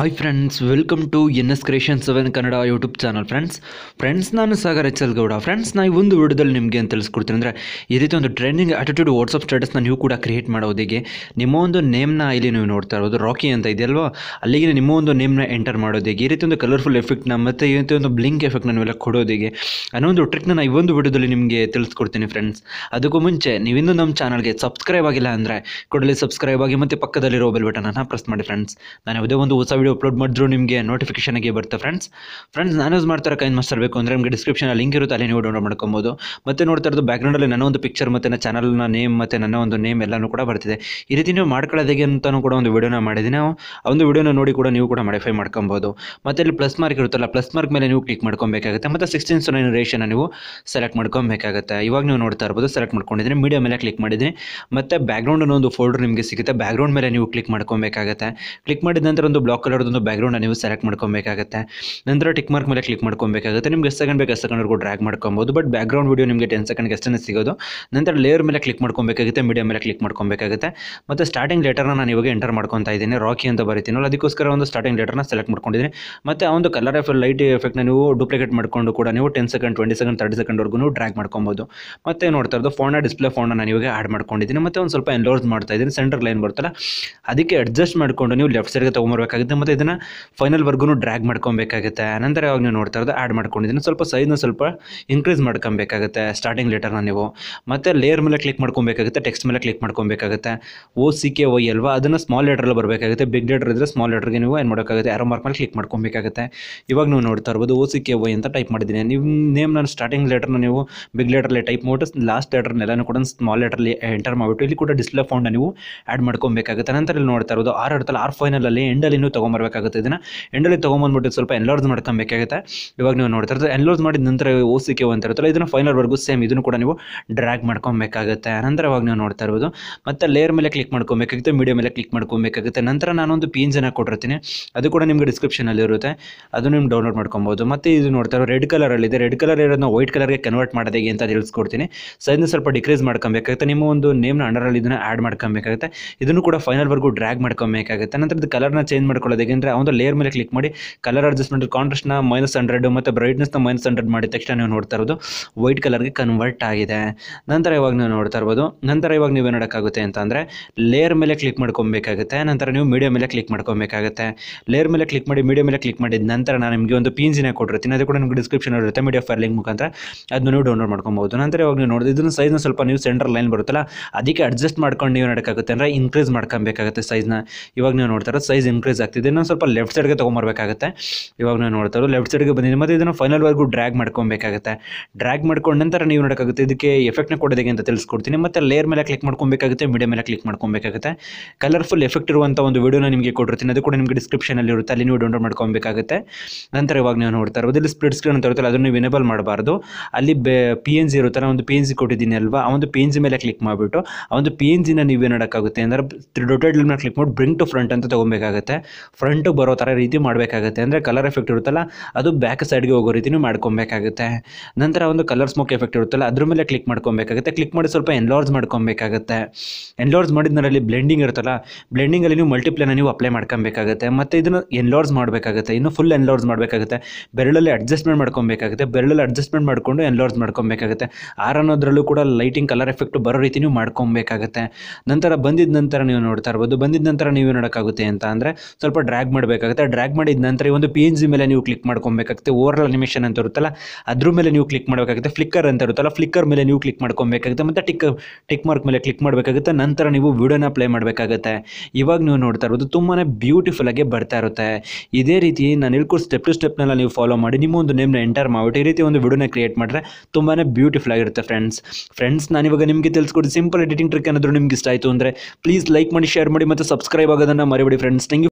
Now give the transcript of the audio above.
hi friends welcome to N S creation seven Kannada YouTube channel friends friends ನಾನು Sagar H L Gowda friends ನಾನು ಈ ಒಂದು ವಿಡಿಯೋದಲ್ಲಿ ನಿಮಗೆ ಅಂತ ತಿಳಿಸ್ಕೊಡ್ತೀನಿ ಅಂದರೆ ಈ ರೀತಿ ಒಂದು ಟ್ರೆಂಡಿಂಗ್ ಆಟಿಟ್ಯೂಡ್ ವಾಟ್ಸಪ್ ಸ್ಟೇಟಸ್ನ ನೀವು ಕೂಡ ಕ್ರಿಯೇಟ್ ಮಾಡೋದಿಗೆ ನಿಮ್ಮ ಒಂದು ನೇಮ್ನ ಇಲ್ಲಿ ನೀವು ನೋಡ್ತಾ ಇರೋದು ರಾಕಿ ಅಂತ ಇದೆಯಲ್ವಾ ಅಲ್ಲಿಗೆ ನಿಮ್ಮ ಒಂದು ನೇಮ್ನ ಎಂಟರ್ ಮಾಡೋದಿಗೆ ಈ ರೀತಿ ಒಂದು ಕಲರ್ಫುಲ್ ಎಫೆಕ್ಟ್ನ ಮತ್ತು ಈ ರೀತಿ ಒಂದು ಬ್ಲಿಂಕ್ ಎಫೆಕ್ಟ್ನ ನೀವೆಲ್ಲ ಕೊಡೋದಿಗೆ ಅನ್ನೋ ಒಂದು ಟ್ರಿಕ್ನ ನಾನು ಈ ಒಂದು ವಿಡಿಯೋದಲ್ಲಿ ನಿಮಗೆ ತಿಳಿಸ್ಕೊಡ್ತೀನಿ ಫ್ರೆಂಡ್ಸ್ ಅದಕ್ಕೂ ಮುಂಚೆ ನೀವಿನ್ನೂ ನಮ್ಮ ಚಾನಲ್ಗೆ ಸಬ್ಸ್ಕ್ರೈಬ್ ಆಗಿಲ್ಲ ಅಂದರೆ ಕೂಡಲೇ ಸಬ್ಸ್ಕ್ರೈಬ್ ಆಗಿ ಮತ್ತು ಪಕ್ಕದಲ್ಲಿರೋ ಬೆಲ್ ಬಟನನ್ನು ಪ್ರೆಸ್ ಮಾಡಿ ಫ್ರೆಂಡ್ಸ್ ನಾನು ಯಾವುದೇ ಒಂದು ಹೊಸ ವಿಡಿಯೋ ಅಪ್ಲೋಡ್ ಮಾಡಿದ್ರು ನಿಮಗೆ ನೋಟಿಫಿಕೇಶನ್ ಆಗಿ ಬರುತ್ತೆ ಫ್ರೆಂಡ್ಸ್ ಫ್ರೆಂಡ್ಸ್ ನಾನು ಯೂಸ್ ಮಾಡ್ತಾರೆ ಕೈನ್ ಮಾಸ್ಟರ್ ಬೇಕು ಅಂದರೆ ನಿಮಗೆ ಡಿಸ್ಕ್ರಿಪ್ಷನ್ ಲಿಂಕ್ ಇರುತ್ತೆ ಅಲ್ಲಿ ನೀವು ಡೌನ್ಲೋಡ್ ಮಾಡ್ಕೊಬೋದು ಮತ್ತೆ ನೋಡ್ತಾ ಇರೋದು ಬ್ಯಾಕ್ಗ್ರೌಂಡಲ್ಲಿ ನನ್ನ ಒಂದು ಪಿಕ್ಚರ್ ಮತ್ತು ನನ್ನ ಚಾನಲ್ನ ನೇಮ್ ಮತ್ತು ನನ್ನ ಒಂದು ನೇಮ್ ಎಲ್ಲನೂ ಕೂಡ ಬರ್ತಿದೆ ಈ ರೀತಿ ನೀವು ಮಾಡ್ಕೊಳ್ಳೋದಿಗೆ ಅಂತಲೂ ಕೂಡ ಒಂದು ವಿಡಿಯೋನ ಮಾಡಿದ್ದೀನಿ ನಾವು ಆ ಒಂದು ವಿಡಿಯೋನ ನೋಡಿ ಕೂಡ ನೀವು ಕೂಡ ಮಾಡಿಫೈ ಮಾಡ್ಕೊಬೋದು ಮತ್ತು ಇಲ್ಲಿ ಪ್ಲಸ್ ಮಾರ್ಕ್ ಇರುತ್ತಲ್ಲ ಪ್ಲಸ್ ಮಾರ್ಕ್ ಮೇಲೆ ನೀವು ಕ್ಲಿಕ್ ಮಾಡ್ಕೊಬೇಕಾಗುತ್ತೆ ಮತ್ತು ಸಿಕ್ಸ್ಟೀನ್ ಸೊನೈನ್ ರೇಷನ್ ನೀವು ಸೆಲೆಕ್ಟ್ ಮಾಡ್ಕೊಬೇಕಾಗುತ್ತೆ ಇವಾಗ ನೀವು ನೋಡ್ತಾ ಇರ್ಬೋದು ಸೆಲೆಕ್ಟ್ ಮಾಡ್ಕೊಂಡಿದ್ದೀನಿ ಮೀಡಿಯಾ ಮೇಲೆ ಕ್ಲಿಕ್ ಮಾಡಿದ್ದೀನಿ ಮತ್ತು ಬ್ಯಾಕ್ಗ್ರೌಂಡ್ ಅನ್ನೋ ಒಂದು ಫೋಲ್ಡರ್ ನಿಮಗೆ ಸಿಗುತ್ತೆ ಬ್ಯಾಕ್ಗ್ರೌಂಡ್ ಮೇಲೆ ನೀವು ಕ್ಲಿಕ್ ಮಾಡ್ಕೊಬೇಕಾಗುತ್ತೆ ಕ್ಲಿಕ್ ಮಾಡಿದ ನಂತರ ಒಂದು ಬ್ಲಾಕ್ ಕಲರ್ದೊಂದು ಬ್ಯಾಕ್ಗ್ರೌಂಡ್ ನೀವು ಸೆಲೆಕ್ಟ್ ಮಾಡ್ಕೊಬೇಕಾಗುತ್ತೆ ನಂತರ ಟಿಕ್ ಮಾರ್ಕ್ ಮೇಲೆ ಕ್ಲಿಕ್ ಮಾಡ್ಕೊಬೇಕಾಗುತ್ತೆ ನಿಮ್ಗೆ ಎಷ್ಟು ಸೆಕೆಂಡ್ ಬೇಕು ಎಷ್ಟು ಸೆಕೆಂಡ್ವರೆಗೂ ಡ್ರ್ಯಾಗ್ ಮಾಡ್ಕೊಬೋದು ಬಟ್ ಬ್ಯಾಕ್ಗ್ರೌಂಡ್ ವಿಡಿಯೋ ನಿಮಗೆ ಟೆನ್ ಸೆಕೆಂಡ್ಗೆ ಅಷ್ಟೇ ಸಿಗೋದು ನಂತರ ಲೇಯರ್ ಮೇಲೆ ಕ್ಲಿಕ್ ಮಾಡ್ಕೊಬೇಕಾಗುತ್ತೆ ಮೀಡಿಯಾ ಮೇಲೆ ಕ್ಲಿಕ್ ಮಾಡ್ಕೊಬೇಕಾಗುತ್ತೆ ಮತ್ತು ಸ್ಟಾರ್ಟಿಂಗ್ ಲೆಟರ್ನ ನಾನು ಇವಾಗ ಎಂಟರ್ ಮಾಡ್ಕೊತಾ ಇದ್ದೀನಿ ರಾಕಿ ಅಂತ ಬರೀತೀನಲ್ಲ ಅದಕ್ಕೋಸ್ಕರ ಒಂದು ಸ್ಟಾರ್ಟಿಂಗ್ ಲೆಟರ್ನ ಸೆಲೆಕ್ಟ್ ಮಾಡ್ಕೊಂಡಿದ್ದೀನಿ ಮತ್ತು ಆ ಒಂದು ಕಲರ್ ಎಫ್ ಲೈಟ್ ಎಫೆಕ್ಟ್ನ ನೀವು ಡೂಪ್ಲಿಕೇಟ್ ಮಾಡ್ಕೊಂಡು ಕೂಡ ನೀವು ten second twenty second thirty ಸೆಕೆಂಡ್ವರೆಗೂ ಡ್ರ್ಯಾಗ್ ಮಾಡ್ಕೊಬೋದು ಮತ್ತೆ ನೋಡ್ತಾ ಇರೋದು ಫೋನ್ನ ಡಿಸ್ಪ್ಲೇ ಫೋನ್ನ ನಾನು ಇವಾಗ ಆ್ಯಡ್ ಮಾಡ್ಕೊಂಡಿದ್ದೀನಿ ಮತ್ತು ಒಂದು ಸ್ವಲ್ಪ ಎನ್ಲೋರ್ಸ್ ಮಾಡ್ತಾ ಇದ್ದೀನಿ ಸೆಂಟರ್ ಲೈನ್ ಬರುತ್ತಲ್ಲ ಅದಕ್ಕೆ ಅಡ್ಜಸ್ಟ್ ಮಾಡಿಕೊಂಡು ನೀವು ಲೆಫ್ಟ್ ಸೈಡ್ಗೆ ತೊಗೊಂಬರ್ಬೇಕಾಗುತ್ತೆ ಮತ್ತು ಇದನ್ನು ಫೈನಲ್ವರೆಗೂ ಡ್ರ್ಯಾಗ್ ಮಾಡ್ಕೊಬೇಕಾಗುತ್ತೆ ನಂತರ ಯಾವಾಗ ನೀವು ನೋಡ್ತಾ ಇರೋದು ಆ್ಯಡ್ ಮಾಡ್ಕೊಂಡಿದ್ದೀನಿ ಸ್ವಲ್ಪ ಸೈಜ್ನ ಸ್ವಲ್ಪ ಇನ್ಕ್ರೀಸ್ ಮಾಡ್ಕೊಬೇಕಾಗುತ್ತೆ ಸ್ಟಾರ್ಟಿಂಗ್ ಲೆಟರ್ನ ನೀವು ಮತ್ತು ಲೇಯರ್ ಮೇಲೆ ಕ್ಲಿಕ್ ಮಾಡ್ಕೊಬೇಕಾಗುತ್ತೆ ಟೆಕ್ಸ್ಟ್ ಮೇಲೆ ಕ್ಲಿಕ್ ಮಾಡ್ಕೊಬೇಕಾಗುತ್ತೆ ಓ ಸಿ ಕೆ ವೈ ಅಲ್ವಾ ಅದನ್ನು ಸ್ಮಾಲ್ ಲೆಟ್ರಲ್ಲಿ ಬರಬೇಕಾಗುತ್ತೆ ಬಿಗ್ ಲೆಟರ್ ಇದ್ದರೆ ಸ್ಮಾಲ್ ಲೆಟರ್ಗೆ ನೀವು ಏನು ಮಾಡೋಕ್ಕಾಗುತ್ತೆ ಆರೋ ಮಾರ್ಕ್ ಮೇಲೆ ಕ್ಲಿಕ್ ಮಾಡ್ಕೊಬೇಕಾಗುತ್ತೆ ಇವಾಗ ನೀವು ನೋಡ್ತಾ ಇರ್ಬೋದು ಓ ಸಿ ಕೆ ವೈ ಅಂತ ಟೈಪ್ ಮಾಡಿದ್ದೀನಿ ನಿಮ್ಮ ನೇಮ್ ನಾನು ಸ್ಟಾರ್ಟಿಂಗ್ ಲೆಟರ್ನ ನೀವು ಬಿಗ್ ಲೆಟರ್ಲಿ ಟೈಪ್ ಮಾಡ್ಬಿಟ್ಟು ಲಾಸ್ಟ್ ಲೆಟರ್ನೆಲ್ಲನೂ ಕೂಡ ಸ್ಮಾಲ್ ಲೆಟರ್ಲಿ ಎಂಟರ್ ಮಾಡಿಬಿಟ್ಟು ಇಲ್ಲಿ ಕೂಡ ಡಿಸ್ಪ್ಲೇ ಫೌಂಡ್ ನೀವು ಆ್ಯಡ್ ಮಾಡ್ಕೊಬೇಕಾಗುತ್ತೆ ನಂತರ ಇಲ್ಲಿ ನೋಡ್ತಾ ಇರೋದು ಆರ್ ಇರುತ್ತಲ್ಲ ಆರ್ ಫೈನಲಲ್ಲಿ ಎಂಡಲ್ಲಿ ನೀವು ತೊಗೊಂಬರ್ಬೇಕಾಗುತ್ತೆ ಇದನ್ನು ಎಂಡಲ್ಲಿ ತೊಗೊಂಬಂದ್ಬಿಟ್ಟು ಸ್ವಲ್ಪ ಎನ್ಲೋರ್ಸ್ ಮಾಡ್ಕೊಬೇಕಾಗುತ್ತೆ ಇವಾಗ ನೀವು ನೋಡ್ತಾ ಇರೋದು ಎನ್ಲೋರ್ಸ್ ಮಾಡಿದ ನಂತರ ಓ ಸಿ ಕೆ ಅಂತ ಇರುತ್ತಲ್ಲ ಇದನ್ನು ಫೈನಲ್ವರೆಗೂ ಸೇಮ್ ಇದನ್ನು ಕೂಡ ನೀವು ಡ್ರ್ಯಾಗ್ ಮಾಡ್ಕೊಬೇಕಾಗುತ್ತೆ ನಂತರ ಇವಾಗ ನೀವು ನೋಡ್ತಾ ಇರ್ಬೋದು ಮತ್ತೆ ಲೇಯರ್ ಮೇಲೆ ಕ್ಲಿಕ್ ಮಾಡ್ಕೊಬೇಕಾಗುತ್ತೆ ಮೀಡಿಯಾ ಮೇಲೆ ಕ್ಲಿಕ್ ಮಾಡ್ಕೊಬೇಕಾಗುತ್ತೆ ನಂತರ ನಾನೊಂದು ಪೀನ್ ಜನ ಕೊಟ್ಟಿರ್ತೀನಿ ಅದು ಕೂಡ ನಿಮಗೆ ಡಿಸ್ಕ್ರಿಪ್ಷನಲ್ಲಿ ಇರುತ್ತೆ ಅದು ನೀವು ಡೌನ್ಲೋಡ್ ಮಾಡ್ಕೊಬೋದು ಮತ್ತೆ ಇದು ನೋಡ್ತಾ ಇರೋ ರೆಡ್ ಕಲರಲ್ಲಿದೆ ರೆಡ್ ಕಲರ್ ಇರೋದನ್ನ ವೈಟ್ ಕಲರ್ಗೆ ಕನ್ವರ್ಟ್ ಮಾಡೋದು ಹೇಗೆ ಅಂತ ತಿಳಿಸ್ಕೊಡ್ತೀನಿ ಸೈಜ್ನ ಸ್ವಲ್ಪ ಡಿಕ್ರೀಸ್ ಮಾಡ್ಕೊಬೇಕಾಗುತ್ತೆ ನಿಮ್ಮ ಒಂದು ನೇಮ್ನ ಅಂಡರಲ್ಲಿ ಇದನ್ನು ಆ್ಯಡ್ ಮಾಡ್ಕೊಬೇಕಾಗುತ್ತೆ ಇದನ್ನು ಕೂಡ ಫೈನಲ್ವರೆಗೂ ಡ್ರ್ಯಾಗ್ ಮಾಡ್ಕೊಬೇಕಾಗುತ್ತೆ ನಂತರ ಇದು ಕಲರ್ನ ಚೇಂಜ್ ಮಾಡ್ಕೊಳ್ಳೋದು ಹೇಗೆಂದರೆ ಆ ಒಂದು ಲೇಯರ್ ಮೇಲೆ ಕ್ಲಿಕ್ ಮಾಡಿ ಕಲರ್ ಅಡ್ಜಸ್ಟ್ಮೆಂಟ್ ಕಾಂಟ್ರಾಸ್ಟ್ನ ಮೈನಸ್ ಹಂಡ್ರೆಡ್ ಮತ್ತು ಬ್ರೈಟ್ನೆಸ್ನ ಮೈನಸ್ ಹಂಡ್ರೆಡ್ ಮಾಡಿದ ತಕ್ಷಣ ನೀವು ನೋಡ್ತಾ ಇರೋದು ವೈಟ್ ಕಲರ್ಗೆ ಕನ್ವರ್ಟ್ ಆಗಿದೆ ನಂತರ ಇವಾಗ ನೀವು ನೋಡ್ತಾ ಇರ್ಬೋದು ನಂತರ ಇವಾಗ ನೀವು ನೋಡೋಕ್ಕಾಗುತ್ತೆ ಅಂತ ಅಂದರೆ ಲೇಯರ್ ಮೇಲೆ ಕ್ಲಿಕ್ ಮಾಡ್ಕೊಬೇಕಾಗುತ್ತೆ ನಂತರ ನೀವು ಮೀಡಿಯಾ ಮೇಲೆ ಕ್ಲಿಕ್ ಮಾಡ್ಕೊಬೇಕಾಗುತ್ತೆ ಲೇಯರ್ ಮೇಲೆ ಕ್ಲಿಕ್ ಮಾಡಿ ಮೀಡಿಯಾ ಮೇಲೆ ಕ್ಲಿಕ್ ಮಾಡಿದ ನಂತರ ನಾನು ನಿಮಗೆ ಒಂದು ಪೀನ್ಸಿನ ಕೊಟ್ಟಿರ್ತೀನಿ ಅದು ಕೂಡ ನಿಮಗೆ ಡಿಸ್ಕ್ರಿಪ್ಷನ್ ಇರುತ್ತೆ ಮೀಡಿಯಾ ಫೈಲ್ ಲಿಂಕ್ ಮುಖಾಂತರ ಅದನ್ನು ನೀವು ಡೌನ್ಲೋಡ್ ಮಾಡ್ಕೊಬೋದು ನಂತರ ಇವಾಗ ನೀವು ನೋಡಿದ್ರೆ ಇದನ್ನು ಸೈಜ್ನ ಸ್ವಲ್ಪ ನೀವು ಸೆಂಟರ್ ಲೈನ್ ಬರುತ್ತಲ್ಲ ಅದಕ್ಕೆ ಅಡ್ಜಸ್ಟ್ ಮಾಡ್ಕೊಂಡು ನೀವು ನೋಡೋಕ್ಕಾಗುತ್ತೆ ಅಂದರೆ ಇನ್ಕ್ರೀಸ್ ಮಾಡ್ಕೊಬೇಕಾಗುತ್ತೆ ಸೈಜ್ನ ಇವಾಗ ನೀವು ನೋಡ್ತಾ ಇರೋ ಸೈಜ್ ಇನ್ಕ್ರೀಸ್ ಆಗ್ತಿದೆ ನಾನು ಸ್ವಲ್ಪ ಲೆಫ್ಟ್ ಸೈಡ್ಗೆ ತೊಗೊಂಬರ್ಬೇಕಾಗುತ್ತೆ ಇವಾಗ ನೀವು ನೋಡ್ತಾ ಇರೋ ಲೆಫ್ಟ್ ಸೈಡ್ಗೆ ಬಂದಿದೆ ಮತ್ತು ಇದನ್ನು ಫೈನಲ್ವರೆಗೂ ಡ್ರ್ಯಾಗ್ ಮಾಡ್ಕೊಬೇಕಾಗುತ್ತೆ ಡ್ರ್ಯಾಗ್ ಮಾಡ್ಕೊಂಡು ನಂತರ ನೀವು ನೋಡೋಕ್ಕಾಗುತ್ತೆ ಇದಕ್ಕೆ ಎಫೆಕ್ಟ್ನ ಕೊಡೋದಕ್ಕೆ ಅಂತ ತಿಳಿಸ್ಕೊಡ್ತೀನಿ ಮತ್ತು ಲೇಯರ್ ಮೇಲೆ ಕ್ಲಿಕ್ ಮಾಡ್ಕೊಬೇಕಾಗುತ್ತೆ ಮೀಡಿಯಾ ಮೇಲೆ ಕ್ಲಿಕ್ ಮಾಡ್ಕೊಬೇಕಾಗುತ್ತೆ ಕಲರ್ಫುಲ್ ಎಫೆಕ್ಟ್ ಇರುವಂಥ ಒಂದು ವಿಡಿಯೋನ ನಿಮಗೆ ಕೊಟ್ಟಿರ್ತೀನಿ ಅದು ಕೂಡ ನಿಮಗೆ ಡಿಸ್ಕ್ರಿಪ್ಷನಲ್ಲಿ ಇರುತ್ತೆ ಅಲ್ಲಿ ನೀವು ಡೌನ್ಲೋಡ್ ಮಾಡ್ಕೊಬೇಕಾಗುತ್ತೆ ನಂತರ ಇವಾಗ ನೀವು ನೋಡ್ತಾ ಇರೋದು ಇಲ್ಲಿ ಸ್ಪ್ಲಿಟ್ ಸ್ಕ್ರೀನ್ ಅಂತ ಇರುತ್ತಲ್ಲ ಅದನ್ನು ನೀವು ಎನೇಬಲ್ ಮಾಡಬಾರ್ದು ಅಲ್ಲಿ ಬೆ ಪಿ ಎನ್ ಜಿ ಇರುತ್ತಲ್ಲ ಒಂದು ಪಿ ಎನ್ ಜಿ ಕೊಟ್ಟಿದ್ದೀನಿ ಅಲ್ವಾ ಆ ಒಂದು ಪಿ ಎನ್ ಜಿ ಮೇಲೆ ಕ್ಲಿಕ್ ಮಾಡಿಬಿಟ್ಟು ಆ ಒಂದು ಪಿ ಎನ್ ಜಿನ ನೀವು ನೋಡೋಕ್ಕಾಗುತ್ತೆ ಅಂದರೆ ಡೊಟೆಡ್ ಮೇಲೆ ಕ್ಲಿಕ್ ಮಾಡಿ ಬ್ರಿಂಗ್ ಟು ಫ್ರಂಟ್ ಅಂತ ತೊಗೊಬೇಕಾಗುತ್ತೆ ಫ್ರಂಟು ಬರೋ ಥರ ರೀತಿ ಮಾಡಬೇಕಾಗುತ್ತೆ ಅಂದರೆ ಕಲರ್ ಎಫೆಕ್ಟ್ ಇರುತ್ತಲ್ಲ ಅದು ಬ್ಯಾಕ್ ಸೈಡ್ಗೆ ಹೋಗೋ ರೀತಿ ನೀವು ಮಾಡ್ಕೊಬೇಕಾಗುತ್ತೆ ನಂತರ ಒಂದು ಕಲರ್ ಸ್ಮೋಕ್ ಎಫೆಕ್ಟ್ ಇರುತ್ತಲ್ಲ ಅದ್ರ ಮೇಲೆ ಕ್ಲಿಕ್ ಮಾಡ್ಕೊಬೇಕಾಗುತ್ತೆ ಕ್ಲಿಕ್ ಮಾಡಿ ಸ್ವಲ್ಪ ಎನ್ಲಾರ್ಜ್ ಮಾಡ್ಕೊಬೇಕಾಗುತ್ತೆ ಎನ್ಲಾರ್ಜ್ ಮಾಡಿದ್ಮೇಲೆ ಬ್ಲೆಂಡಿಂಗ್ ಇರುತ್ತಲ್ಲ ಬ್ಲೆಂಡಿಂಗಲ್ಲಿ ನೀವು ಮಲ್ಟಿಪ್ಲೇನ ನೀವು ಅಪ್ಲೈ ಮಾಡ್ಕೊಬೇಕಾಗುತ್ತೆ ಮತ್ತು ಇದನ್ನು ಎನ್ಲಾರ್ಜ್ ಮಾಡಬೇಕಾಗುತ್ತೆ ಇನ್ನು ಫುಲ್ ಎನ್ಲಾರ್ಜ್ ಮಾಡಬೇಕಾಗುತ್ತೆ ಬೆರಳಲ್ಲಿ ಅಡ್ಜಸ್ಟ್ಮೆಂಟ್ ಮಾಡ್ಕೊಬೇಕಾಗುತ್ತೆ ಬೆರಳಲ್ಲಿ ಅಡ್ಜಸ್ಟ್ಮೆಂಟ್ ಮಾಡಿಕೊಂಡು ಎನ್ಲಾರ್ಜ್ ಮಾಡ್ಕೊಬೇಕಾಗುತ್ತೆ ಆರ್ ಅನ್ನೋದ್ರಲ್ಲೂ ಕೂಡ ಲೈಟಿಂಗ್ ಕಲರ್ ಎಫೆಕ್ಟ್ ಬರೋ ರೀತಿ ನೀವು ಮಾಡ್ಕೊಬೇಕಾಗುತ್ತೆ ನಂತರ ಬಂದಿದ ನಂತರ ನೀವು ನೋಡ್ತಾ ಇರ್ಬೋದು ಬಂದಿದ ನಂತರ ನೀವು ನೋಡೋಕ್ಕಾಗುತ್ತೆ ಅಂತ ಅಂದರೆ ಸ್ವಲ್ಪ ಡ್ರ್ಯಾಗ್ ಮಾಡಬೇಕಾಗುತ್ತೆ ಡ್ರ್ಯಾಗ್ ಮಾಡಿದ ನಂತರ ಈ ಒಂದು ಪಿ ಎನ್ ಜಿ ಮೇಲೆ ನೀವು ಕ್ಲಿಕ್ ಮಾಡ್ಕೊಬೇಕಾಗುತ್ತೆ ಓವರ್ ಅನಿಮೇಷನ್ ಅಂತ ಇರುತ್ತಲ್ಲ ಅದ್ರ ಮೇಲೆ ನೀವು ಕ್ಲಿಕ್ ಮಾಡಬೇಕಾಗುತ್ತೆ ಫ್ಲಿಕ್ಕರ್ ಅಂತ ಇರುತ್ತಲ್ಲ ಫ್ಲಿಕ್ಕರ್ ಮೇಲೆ ನೀವು ಕ್ಲಿಕ್ ಮಾಡ್ಕೊಬೇಕಾಗುತ್ತೆ ಮತ್ತು ಟಿಕ್ ಟಿಕ್ ಮಾರ್ಕ್ ಮೇಲೆ ಕ್ಲಿಕ್ ಮಾಡಬೇಕಾಗುತ್ತೆ ನಂತರ ನೀವು ವಿಡಿಯೋನ ಪ್ಲೇ ಮಾಡಬೇಕಾಗುತ್ತೆ ಇವಾಗ ನೀವು ನೋಡ್ತಾ ಇರೋದು ತುಂಬಾ ಬ್ಯೂಟಿಫುಲ್ ಆಗಿ ಬರ್ತಾ ಇರುತ್ತೆ ಇದೇ ರೀತಿ ನಾನು ಹೇಳ್ಕೊಡ್ ಸ್ಟೆಪ್ ಟು ಸ್ಟೆಪ್ನೆಲ್ಲ ನೀವು ಫಾಲೋ ಮಾಡಿ ನಿಮ್ಮ ಒಂದು ನೇಮ್ನ ಎಂಟರ್ ಮಾಡಿಬಿಟ್ಟು ಈ ರೀತಿ ಒಂದು ವಿಡಿಯೋನ ಕ್ರಿಯೇಟ್ ಮಾಡಿದ್ರೆ ತುಂಬಾ ಬ್ಯೂಟಿಫುಲ್ ಆಗಿರುತ್ತೆ ಫ್ರೆಂಡ್ಸ್ ಫ್ರೆಂಡ್ಸ್ ನಾನಿವಾಗ ನಿಮಗೆ ತಿಳಿಸ್ಕೊಡಿ ಸಿಂಪಲ್ ಎಡಿಟಿಂಗ್ ಟ್ರಿಕ್ ಏನಾದರೂ ನಿಮ್ಗೆ ಇಷ್ಟ ಆಯಿತು ಅಂದರೆ ಪ್ಲೀಸ್ ಲೈಕ್ ಮಾಡಿ ಶೇರ್ ಮಾಡಿ ಮತ್ತು ಸಬ್ಸ್ಕ್ರೈಬ್ ಆಗೋದನ್ನು ಮರಿಬೇಡಿ ಫ್ರೆಂಡ್ಸ್ ಥ್ಯಾಂಕ್ ಯು